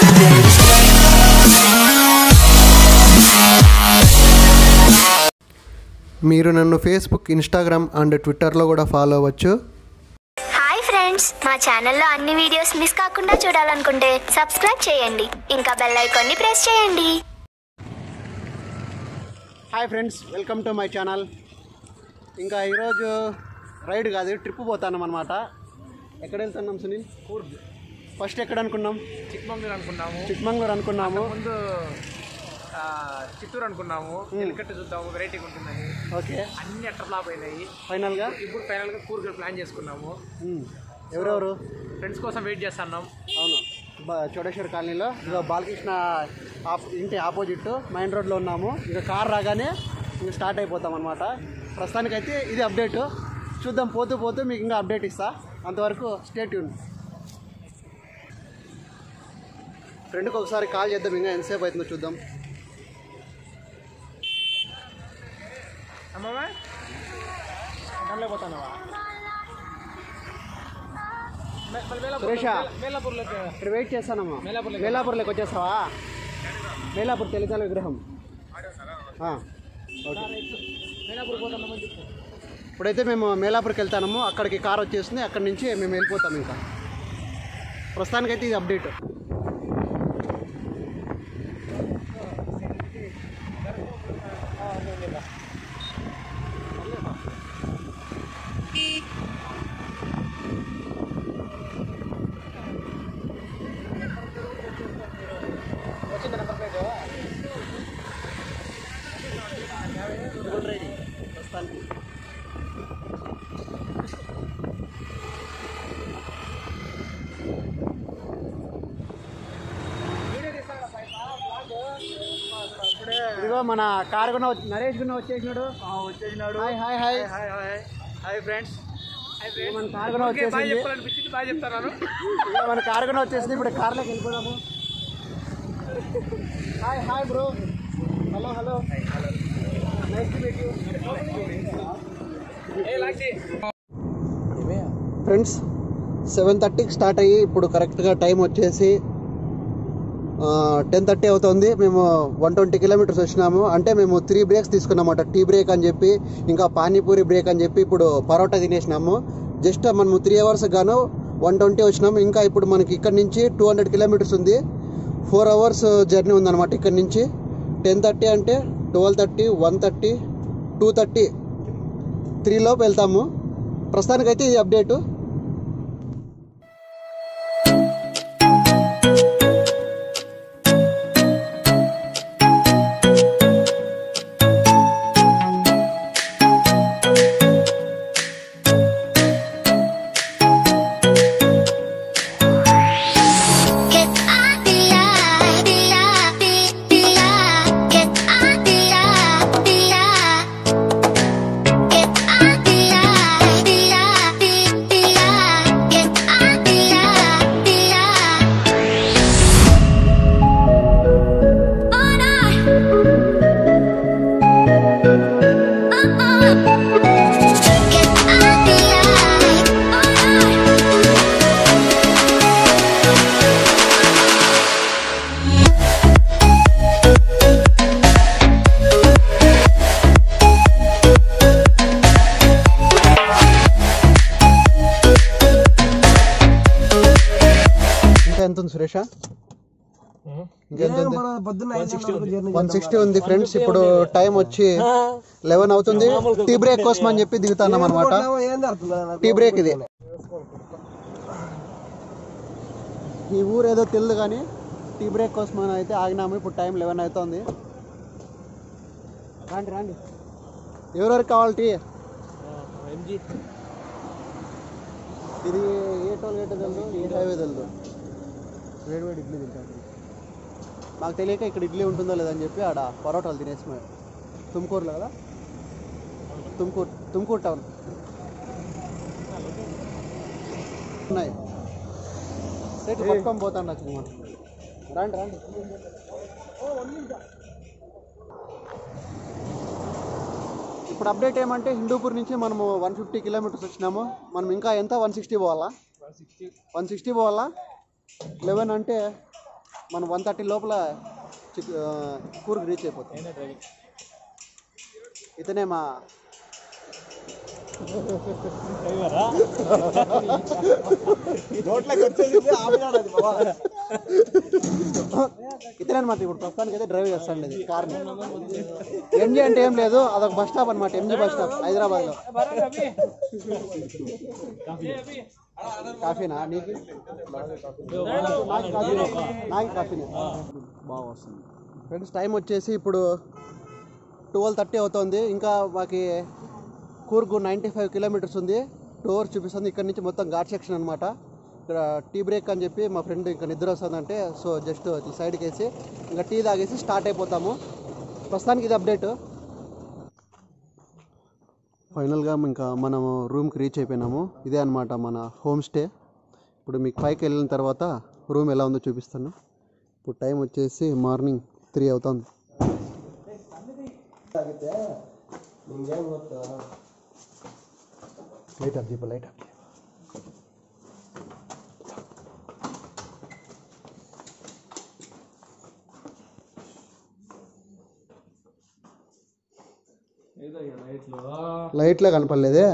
మీరు నన్ను Facebook Instagram and ట్విట్టర్లో కూడా ఫాలో అవ్వచ్చు హాయ్ ఫ్రెండ్స్ మా ఛానల్లో అన్ని వీడియోస్ మిస్ కాకుండా చూడాలనుకుంటే సబ్స్క్రైబ్ చేయండి ఇంకా బెల్ ఐకాన్ని ప్రెస్ చేయండి hi friends welcome to my channel ఇంకా ఈరోజు రైడ్ కాదు ట్రిప్ పోతాను అనమాట ఎక్కడ వెళ్తున్నాం సునీల్ కూర్గ్ ఫస్ట్ ఎక్కడ అనుకున్నాం చిక్మంగళూరు అనుకున్నాము చిక్మంగళూరు అనుకున్నాము ముందు ఆ, చిత్తూరు అనుకున్నాము ఎలికట్టు చూద్దాము వెరైటీగా ఉంటుందని ఓకే అన్ని అట్టర్ ఫ్లాప్ అయినాయి ఫైనల్గా ఇప్పుడు ఫైనల్ గా కూరగాయ ప్లాన్ చేసుకున్నాము మ్మ్. ఎవరెవరు ఫ్రెండ్స్ కోసం వెయిట్ చేస్తున్నాం అవును బ- చోడేశ్వర్ కాలనీలో ఇక బాలకృష్ణ ఆప్ ఇంటి ఆపోజిట్ మెయిన్ రోడ్లో ఉన్నాము ఇక కార్ రాగానే ఇంక స్టార్ట్ అయిపోతాం అనమాట ప్రస్తుతానికైతే ఇది అప్డేట్ చూద్దాం పోతూ పోతూ మీకు ఇంకా అప్డేట్ ఇస్తా అంతవరకు స్టేట్ ట్యూన్ ఫ్రెండ్కి ఒకసారి కాల్ చేద్దాం ఇంకా ఎంతసేపు అవుతుందో చూద్దాం అమ్మమ్మా దాంట్లో పోతానవా సురేష మేలాపూర్లోకి ఇక్కడ వెయిట్ చేస్తానమ్మా మేలాపూర్లోకి. వేలాపూర్లోకి వచ్చేస్తావా వేలాపూర్ తెలిసాల విగ్రహం ఆ, ఓకే మేలాపూర్ పోతామని చెప్పు ఇప్పుడైతే మేము మేలాపూర్కి వెళ్తాము అక్కడికి కార్ వచ్చేస్తుంది అక్కడి నుంచి మేము వెళ్ళిపోతాం ఇంకా ప్రస్తుతానికైతే ఇది అప్డేట్ వచ్చింది నెంబర్ ప్లేట్ ప్రస్తుతానికి ఇదిగో మన కార్ కూడా వచ్చి- నరేష్ కూడా వచ్చేసినాడు వచ్చేసినాడు hi hi hi hi hi hi friends hi friends మన కార్ కూడా బాగా వచ్చేసింది చెప్పాలనిపించింది బాగా చెప్తాను ఇదిగో మన కార్ కూడా వచ్చేసింది ఇప్పుడు కార్లోకి వెళ్ళిపోదాము hi hi bro hello hello nice to meet you ఏ లాక్సి ఫ్రెండ్స్ సెవెన్ థర్టీకి స్టార్ట్ అయ్యి ఇప్పుడు కరెక్ట్గా టైం వచ్చేసి టెన్ థర్టీ అవుతుంది మేము వన్ ట్వంటీ కిలోమీటర్స్ వచ్చినాము అంటే మేము త్రీ బ్రేక్స్ తీసుకున్నామట టీ బ్రేక్ అని చెప్పి ఇంకా పానీపూరి బ్రేక్ అని చెప్పి ఇప్పుడు పరోటా తినేసినాము జస్ట్ మనము త్రీ అవర్స్ గాను వన్ ట్వంటీ వచ్చినాము ఇంకా ఇప్పుడు మనకి ఇక్కడ నుంచి టూ హండ్రెడ్ కిలోమీటర్స్ ఉంది ఫోర్ అవర్స్ జర్నీ ఉందన్నమాట ఇక్కడ నుంచి టెన్ థర్టీ అంటే twelve thirty one thirty two thirty త్రీలోపు వెళ్తాము ప్రస్తుతానికైతే ఇది update Get out the light, the light, the, the light. Get out the light, the light. Get out the light, the light, the, the light. Get out the light, the light. Oh no. Uh-uh. Get out the light. Oh no. ఇంకా ఎంత ఉంది సురేష ఇంకా ఎంత ఉంది one sixty ఉంది friends ఇప్పుడు time వచ్చి eleven అవుతుంది టీ బ్రేక్ కోసం అని చెప్పి దిగుతున్నాం అనమాట టీ బ్రేక్ ఇది ఈ ఊరు ఏదో తెలియదు కానీ టీ బ్రేక్ కోసం అని అయితే ఆగినాము ఇప్పుడు టైం లెవెన్ అవుతుంది రాండి రాండి ఎవరెవరికి కావాలి టీ ఎంజీ ఇది ఏ టోల్ గేట్ తెలుదు ఏ హైవే తెలుదు వేడి వేడి ఇడ్లీ తింటాను మాకు తెలియక ఇక్కడ ఇడ్లీ ఉంటుందో లేదని చెప్పి ఆడ పరోటాలు తినేసి మేము తుమ్కూరులో కదా తుమ్కూరు తుమ్కూరు టౌన్ ఉన్నాయి సెట్ పట్టుకొని పోతాను నచ్చు రండి రండి ఇప్పుడు అప్డేట్ ఏమంటే హిందూపూర్ నుంచి మనము వన్ ఫిఫ్టీ కిలోమీటర్స్ వచ్చినాము మనం ఇంకా ఎంత వన్ సిక్స్టీ పోవాలా వన్ సిక్స్టీ పోవాలా లెవెన్ అంటే మనం వన్ థర్టీ లోపల చిక్ ఆ, కూర్గ్ రీచ్ అయిపోతాం ఇతనే మా ఇతనే అనమాట ఇప్పుడు ప్రస్తుతానికి అయితే డ్రైవ్ చేస్తాండి ఇది కార్ని ఎంజీ అంటే ఏం లేదు అదొక బస్ స్టాప్ అనమాట ఎంజీ బస్ స్టాప్ హైదరాబాద్లో కాఫీనా నీకు నాకు కాఫీ నాకు కాఫీనే బాగా వస్తుంది ఫ్రెండ్స్ టైం వచ్చేసి ఇప్పుడు ట్వెల్వ్ థర్టీ అవుతుంది ఇంకా మాకి కూర్గు నైంటీ ఫైవ్ కిలోమీటర్స్ ఉంది టూ అవర్స్ చూపిస్తుంది ఇక్కడ నుంచి మొత్తం ఘాట్ సెక్షన్ అనమాట ఇక్కడ టీ బ్రేక్ అని చెప్పి మా ఫ్రెండ్ ఇంకా నిద్ర వస్తుందంటే సో జస్ట్ సైడ్కి వేసి ఇంకా టీ తాగేసి స్టార్ట్ అయిపోతాము ప్రస్తుతానికి ఇది అప్డేట్ ఫైనల్గా ఇంకా మనము రూమ్కి రీచ్ అయిపోయినాము ఇదే అనమాట మన హోమ్ స్టే ఇప్పుడు మీకు పైకి వెళ్ళిన తర్వాత రూమ్ ఎలా ఉందో చూపిస్తాను ఇప్పుడు టైం వచ్చేసి మార్నింగ్ త్రీ అవుతుంది light off Deepa light off లైట్లో కనపడలేదే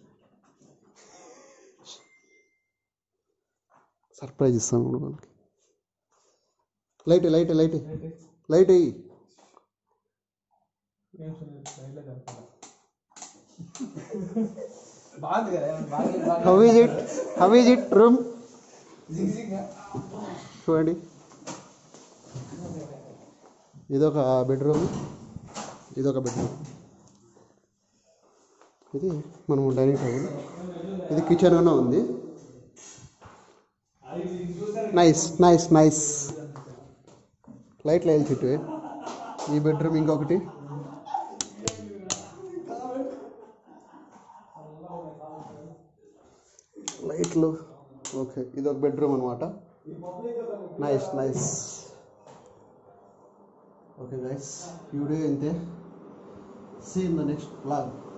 సర్ప్రైజ్ ఇస్తాను ఇప్పుడు వాళ్ళకి లైట్ లైట్ లైట్ లైట్ అయ్యి how is it how is it room చూడండి ఇదొక బెడ్రూమ్ ఇదొక బెడ్రూమ్ ఇది మనము డైనింగ్ టేబుల్ ఇది కిచెన్ అన్న ఉంది నైస్ నైస్ నైస్ లైట్లు వేయాలి చుట్టూ ఈ బెడ్రూమ్ ఇంకొకటి లైట్లు ఓకే ఇది ఒక బెడ్రూమ్ అనమాట నైస్ నైస్ ఓకే గైస్ ఈ వీడియో ఇంతే see in the next blog